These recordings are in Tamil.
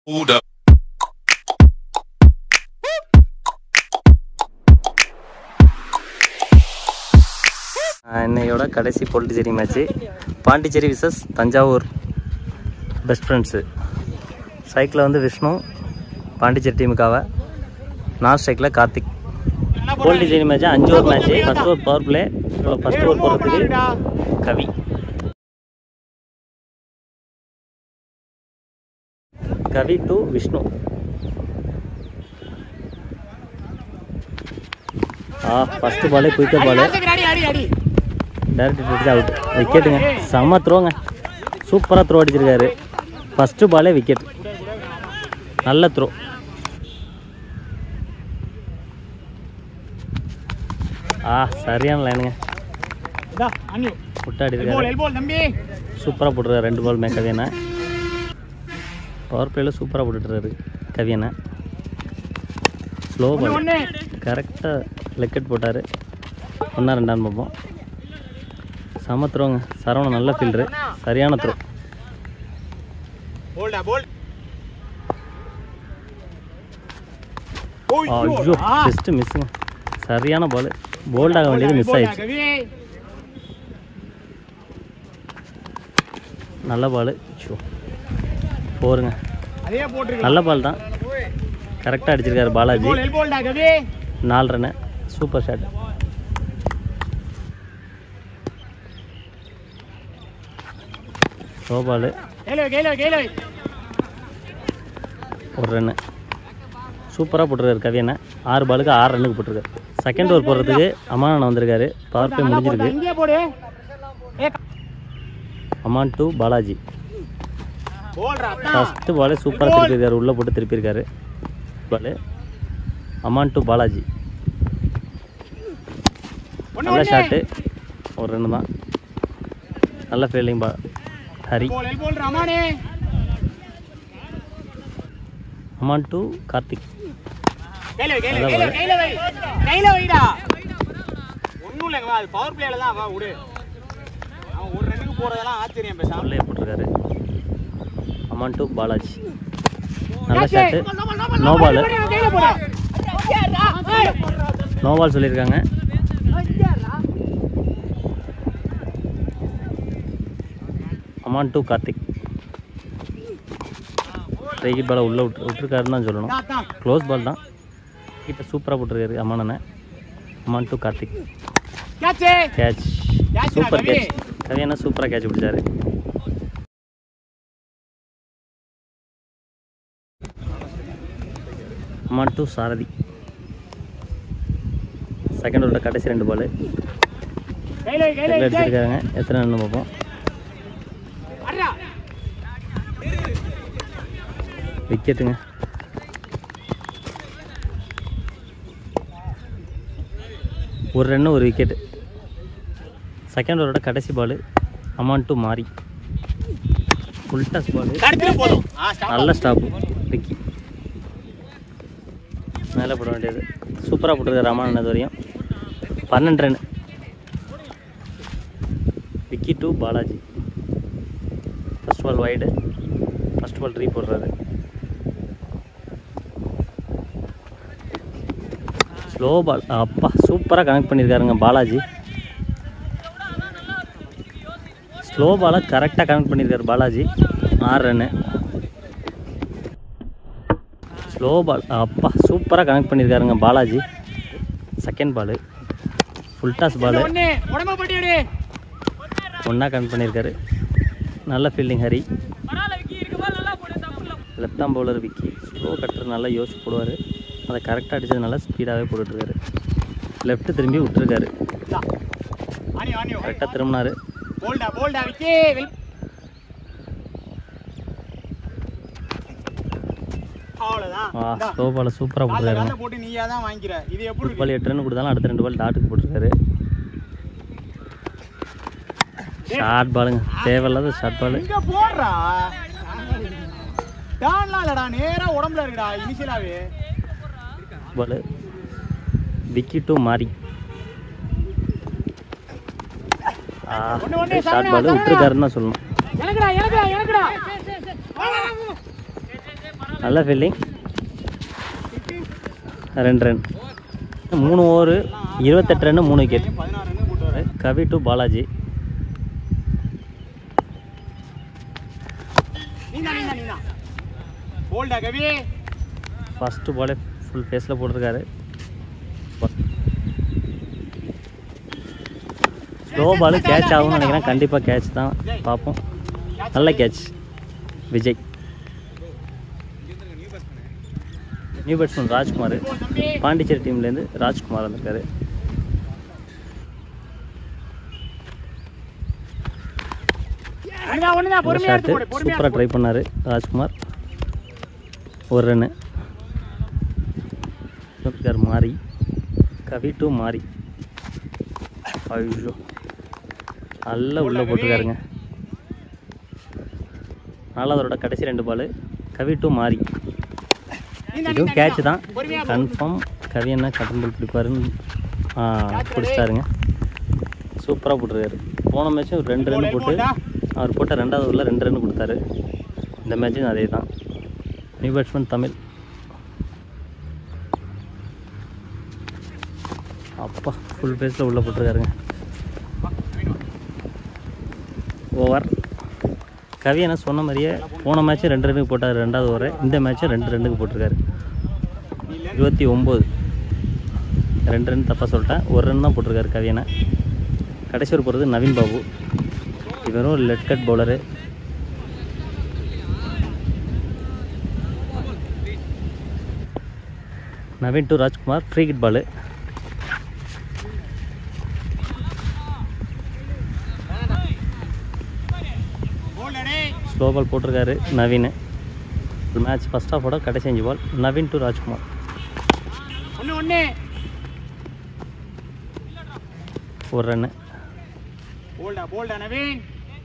Hold up. இன்னையோட கடைசி Pondicherry match Pondicherry versus Thanjavur best friends ஸ்ட்ரைக்கில் வந்து விஷ்ணு பாண்டிச்சேரி டீமுக்காக நான் ஸ்ட்ரைக்கில் கார்த்திக் பாண்டிச்சேரி மேட்ச்சு அஞ்சு over match first over power play first over போடுறதுக்கு கவி கவி டு விஷ்ணு ஆ ஃபஸ்ட்டு பாலே குயிக்கர் பாலு டேரக்ட் அடிச்சு அவுட் விக்கெட்டுங்க செம்ம த்ரோங்க சூப்பராக த்ரோ அடிச்சிருக்காரு ஃபஸ்ட்டு பாலே விக்கெட் நல்ல த்ரோ ஆ சரியான லைனுங்க விட்டாடி இருக்காரு சூப்பராக போட்டுருக்காரு ரெண்டு பால் மே கவியனை பவர் பிளேயில் சூப்பராக போட்டுட்டுறாரு கவியனை ஸ்லோ பால் கரெக்டாக லெக்கெட் போட்டார் ஒன்றா ரெண்டான்னு பார்ப்போம் செம த்ரோங்க சரவணன் நல்ல ஃபீல்டரு சரியான த்ரோ ஐயோ ஜஸ்ட் மிஸ்ஸுங்க சரியான பால் போல்ட் ஆக வேண்டியது மிஸ் ஆயிடுச்சு நல்ல பால் ஷோ போருங்க நல்ல பால் தான் கரெக்டாக அடிச்சிருக்காரு பாலாஜி நாலு run super shot slow ball ஒரு ரன்னு சூப்பராக போட்டிருக்காரு கவியனை ஆறு பாலுக்கு ஆறு ரன்னுக்கு போட்டிருக்காரு செகண்ட் ஓவர் போடுறதுக்கு அமானன் வந்திருக்காரு பவர் பிளே முடிஞ்சிருக்கு அமான் டு பாலாஜி ஃபஸ்ட்டு பாலே சூப்பராக திருப்பியிருக்காரு உள்ளே போட்டு திருப்பியிருக்காரு பால் அமான் டு பாலாஜி நல்ல ஷாட்டு ஒரு ரன்னு தான் நல்ல ஃபீல்டிங் பா ஹரி அமான் டு கார்த்திக் ஒன்றும் இல்லைங்களா அது பவர் பிளேல தான் அவன் விடு அவன் ஒரு ரெண்டுக்கு போறதெல்லாம் ஆச்சரியம் பேசாம உள்ளே போட்டிருக்காரு அமான் டு பாலாஜி நல்ல shot no ball no ball சொல்லியிருக்காங்க அமான் டு கார்த்திக் ஸ்ட்ரைக்கிட் பாலை உள்ளே விட்டு விட்டுருக்காருன்னு தான் சொல்லணும் க்ளோஸ் பால் தான் கிட்ட சூப்பராக போட்டிருக்காரு அமானனை Aman to Karthik catch super catch கவியனா சூப்பராக கேட்ச் பிடிச்சாரு அமான் டு சாரதி செகண்ட் ஓவரோட கடைசி ரெண்டு பால் அடிச்சிருக்காங்க எத்தனை ரன் பார்ப்போம் விக்கெட்டுங்க ஒரு ரன்னு ஒரு விக்கெட்டு செகண்ட் ஓவரோட கடைசி பால் அமான் டு மாறி ஃபுல் டஸ் பால் கடத்திலும் போதும் ஆ, stop. நல்ல ஸ்டாப்பு விக்கி மேலே போட வேண்டியது சூப்பராக போட்டிருக்காரு ராமானன் இது வரையும் பன்னெண்டு run Vicky to Balaji first ball wide first ball ட்ரீ போடுறாரு ஸ்லோ பால் அப்பா சூப்பராக கனெக்ட் பண்ணியிருக்காருங்க பாலாஜி ஸ்லோ பாலை கரெக்டாக கனெக்ட் பண்ணியிருக்காரு பாலாஜி ஆறு ரன்னு ஸ்லோ பால் அப்பா சூப்பராக கனெக்ட் பண்ணியிருக்காருங்க Balaji second ball full toss ball ஒண்ணு உடம்ப பட்டி விடு ஒன்றா கனெக்ட் பண்ணியிருக்காரு நல்ல fielding Hari left arm bowler Vicky slow cutter நல்லா யோசிச்சு போடுவார் அதை கரெக்டாக அடிச்சதுனால ஸ்பீடாகவே போட்டுட்ருக்காரு லெஃப்ட் திரும்பி விட்டுருக்காரு ஆனி ஆனி கரெக்டாக திரும்பினாரு போல்டா போல்டா விக்கி வெல் அவ்வளவுதான் ஆ ஸ்லோ பாலை சூப்பராக கால்ல போட்டுருக்காருங்க கால்ல போட்டு நீயா தான் வாங்கிக்கிற இது எப்படி ஒரு பால் எட்டு ரன் கொடுத்தாலும் அடுத்த ரெண்டு பால் டாட்டுக்கு போட்டிருக்காரு ஷார்ட் பாலுங்க தேவையில்லாத ஷார்ட் பால் இங்க போடுறா டான்லாம் இல்லடா நேரா உடம்புல இருக்குடா இனிஷியலாவே பால் விக்கி டு மாறி ஒண்ணு, ஒண்ணு, ஷார்ட் சரவணா, பால் சரவணா. விட்டுருக்காருன்னு தான் சொல்லணும் எனக்குடா எனக்குடா எனக்குடா நல்ல ஃபீல்டிங் ரெண்டு ரன் மூணு ஓவர் இருபத்தெட்டு ரன் மூணு விக்கெட் பதினாறு ரன் கூட்டு வர கவி டு பாலாஜி நீதான் நீதான் நீதான் போல்டா கவி ஃபஸ்ட்டு பாலே ஃபுல் ஃபேஸில் போட்டிருக்காரு ஸ்லோ பால் கேட்ச் ஆகும்னு நினைக்கிறேன் கண்டிப்பாக கேட்ச் தான் பார்ப்போம் நல்ல catch Vijay new batsman Rajkumar Pondicherry டீம்லேருந்து ராஜ்குமார் வந்திருக்காரு ஒண்ணுதான் ஒண்ணுதான் நல்ல பொறுமையா ஷாட்டு எடுத்து போடு பொறுமையா சூப்பராக ட்ரை பண்ணார் ராஜ்குமார் ஒரு ரன்னு இருக்கார் மாறி கவி டு மாறி ஐயோ நல்லா உள்ளே போட்டிருக்காருங்க நாலாவதோட கடைசி ரெண்டு பால் கவி டு மாறி நீதான், இதுவும் நீதான், கேட்ச் நீதான். தான் பொறுமையா போ. கன்ஃபார்ம் கவி என்ன கட்டன் பால் பிடிப்பாருன்னு ஆ, பிடிச்சிட்டாருங்க சூப்பராக போட்டிருக்காரு போன மேட்சும் ரெண்டு ரன் போட்டு அவர் போட்ட ரெண்டாவது ஓவரில் ரெண்டு ரன் கொடுத்தாரு இந்த மேட்சும் அதே தான் நியூ பேட்ஸ்மேன் தமிழ் அப்பா ஃபுல் ஃபேஸில் உள்ளே போட்டிருக்காருங்க ஓவர் கவி என்ன சொன்ன மாதிரியே போன மேட்ச்சு ரெண்டு ரன்னுக்கு போட்டார் ரெண்டாவது ஓவர் இந்த மேட்ச்சும் ரெண்டு ரன்னுக்கு போட்டிருக்காரு இருபத்தி ஒம்பது ரெண்டு ரன் தப்பாக சொல்லிட்டேன் ஒரு ரன் தான் போட்டிருக்காரு கவியனை கடைசி ஒரு போகிறது நவீன் பாபு இவரும் ஒரு leg cut bowler Naveen to Rajkumar free hit ball போல்டா டேய். ஸ்லோ பால் போட்டிருக்காரு நவீன் மேட்ச் ஃபஸ்ட் ஆஃபோட கடைசி அஞ்சு பால் நவீன் டு ராஜ்குமார் ஒண்ணு ஒண்ணு ஒரு ரன்னு போல்டா போல்டா நவீன்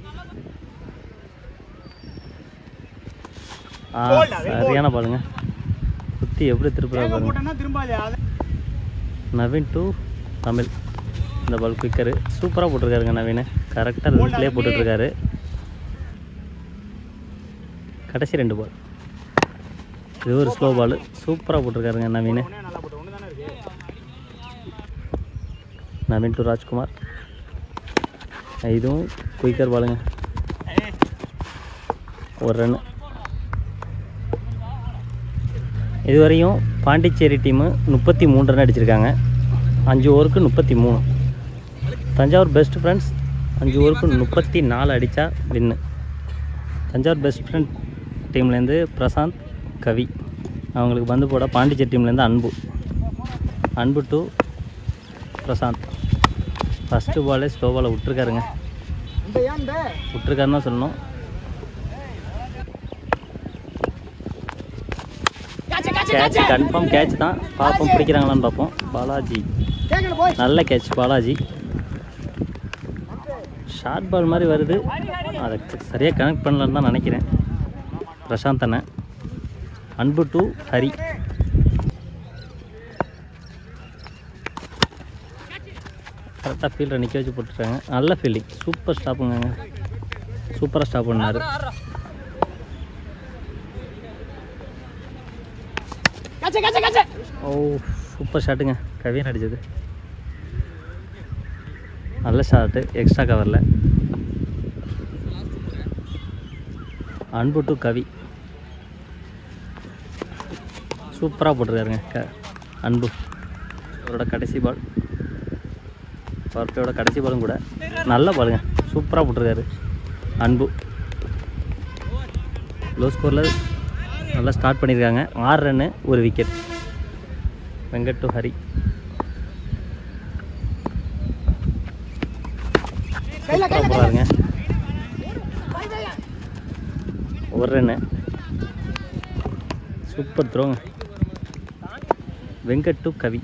ஆ Bowlடா, வெரி சரியான பாலுங்க குத்தி எப்படி திருப்புறா வேகம் பாருங்க போட்டோம்னா திரும்பாது அது நவீன் டு தமிழ் இந்த பால் குயிக்கரு சூப்பராக போட்டிருக்காருங்க நவீன் கரெக்டாக லிங்க்லேயே போட்டுட்ருக்காரு கடைசி ரெண்டு பால் இது ஒரு ஸ்லோ பால் சூப்பராக போட்டிருக்காருங்க நவீன் ஒண்ணே நல்லா போட்டு ஒண்ணு தானே இருக்கு நவீன் டு ராஜ்குமார் இதுவும் குயிக்கர் பாலுங்க ஏய், ஒரு ரன் இதுவரையும் பாண்டிச்சேரி டீமு முப்பத்தி மூணு ரன் அடிச்சிருக்காங்க அஞ்சு ஓவருக்கு முப்பத்தி மூணு தஞ்சாவூர் பெஸ்ட் ஃப்ரெண்ட்ஸ் அஞ்சு ஓவருக்கு முப்பத்தி நாலு அடித்தா வின்னு தஞ்சாவூர் பெஸ்ட் ஃப்ரெண்ட் டீம்லேருந்து பிரசாந்த் கவி அவங்களுக்கு வந்து போட பாண்டிச்சேரி டீம்லேருந்து அன்பு அன்பு டு பிரசாந்த் ஃபஸ்ட்டு பாலே ஸ்லோ பாலை விட்டுருக்காருங்க இந்த ஏன் இந்த விட்டுருக்காருன்னு தான் சொல்லணும் கேட்ச் கன்ஃபார்ம் கேட்ச் தான் பார்ப்போம் பிடிக்கிறாங்களான்னு பார்ப்போம் பாலாஜி கேக்கணும் போய் நல்ல கேட்ச் பாலாஜி ஷார்ட் பால் மாதிரி வருது அதை சரியாக கனெக்ட் பண்ணலன்னு தான் நினைக்கிறேன் பிரசாந்த் அண்ணன் அன்பு டு ஹரி கரெக்டாக ஃபீல்டரை நிற்க வச்சு போட்டுருக்காங்க நல்ல ஃபீல்டிங் சூப்பர் ஸ்டாப்புங்க சூப்பராக ஸ்டாப் பண்ணார் கச்ச கச்ச கச்ச ஓ சூப்பர் ஷாட்டுங்க கவியன் அடிச்சது நல்ல ஷாட்டு எக்ஸ்ட்ரா கவரில் அன்பு டு கவி சூப்பராக போட்டிருக்காருங்க க அன்பு அவரோட கடைசி பால் பர்ஃபையோட கடைசி பாலும் கூட நல்ல பாலுங்க சூப்பராக போட்டிருக்காரு அன்பு லோ ஸ்கோரில் நல்லா ஸ்டார்ட் பண்ணியிருக்காங்க ஆறு ரன்னு ஒரு விக்கெட் வெங்கட் டு ஹரி சூப்பராக போகிறாருங்க ஒரு ரன்னு சூப்பர் த்ரோங்க வெங்கட் டு கவி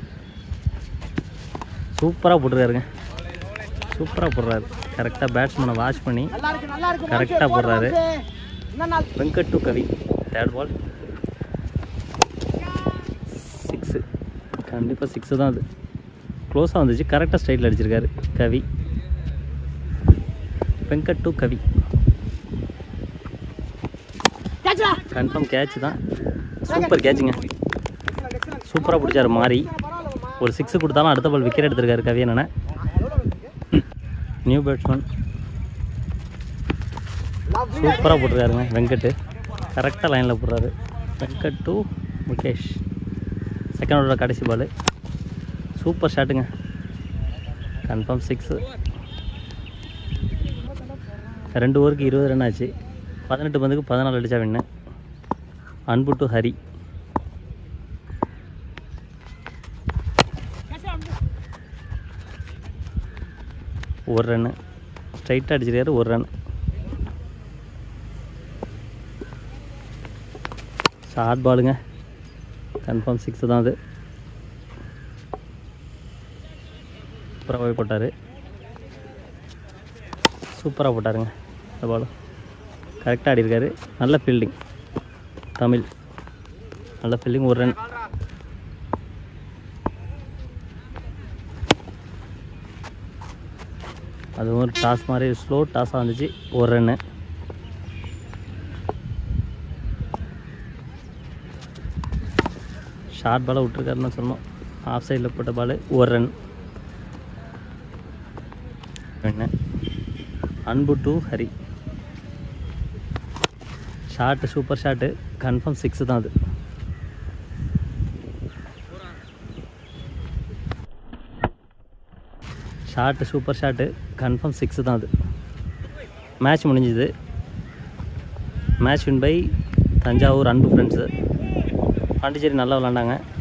சூப்பராக போட்டுருக்காருங்க சூப்பராக போடுறாரு கரெக்டாக பேட்ஸ்மேனை வாட்ச் பண்ணி நல்லா இருக்கு நல்லா இருக்கு கரெக்டாக போடுறாரு என்ன நாள் Venkat to Kavi third ball six கண்டிப்பாக சிக்ஸு தான் அது க்ளோஸாக வந்துச்சு கரெக்டாக ஸ்ட்ரைட்டில் அடிச்சிருக்காரு கவி வெங்கட் டு கவி கேட்சா கன்ஃபார்ம் கேட்ச் தான் சூப்பர் கேட்சுங்க சூப்பராக பிடிச்சாரு மாறி ஒரு சிக்ஸ் கொடுத்தாலும் அடுத்த பால் விக்கெட் எடுத்திருக்காரு கவியனனை நியூ பேட்ஸ்மேன் சூப்பராக போட்டிருக்காருங்க வெங்கட் கரெக்டாக லைனில் போடுறாரு வெங்கட் டு முகேஷ் செகண்ட் ஓவரோட கடைசி பால் சூப்பர் ஷாட்டுங்க கன்ஃபார்ம் சிக்ஸு ரெண்டு ஓவருக்கு இருபது ரன் ஆச்சு பதினெட்டு பந்துக்கு பதினாலு அடிச்சா வின்னு அன்பு டு ஹரி ஒரு ரன்னு ஸ்ட்ரைட்டாக அடிச்சிருக்காரு ஒரு ரன் ஷார்ட் பாலுங்க கன்ஃபார்ம் சிக்ஸு தான் அது சூப்பராக போட்டார் சூப்பராக போட்டாருங்க இந்த பால் கரெக்டாக ஆடி இருக்காரு நல்ல ஃபீல்டிங் தமிழ் நல்ல ஃபீல்டிங் ஒரு ரன் அதுவும் ஒரு டாஸ் மாதிரி ஸ்லோ டாஸாக வந்துச்சு ஒரு ரன்னு ஷார்ட் பாலை விட்டுருக்காருன்னு சொன்னோம் ஆஃப் சைடில் போட்ட பால் ஒரு ரன் என்ன Anbu to Hari shot super shot confirm six தான் அது shot super shot confirm six தான் அது மேட்ச் முடிஞ்சுது மேட்ச் வின் பை தஞ்சாவூர் அன்பு ஃப்ரெண்ட்ஸு பாண்டிச்சேரி நல்லா விளாண்டாங்க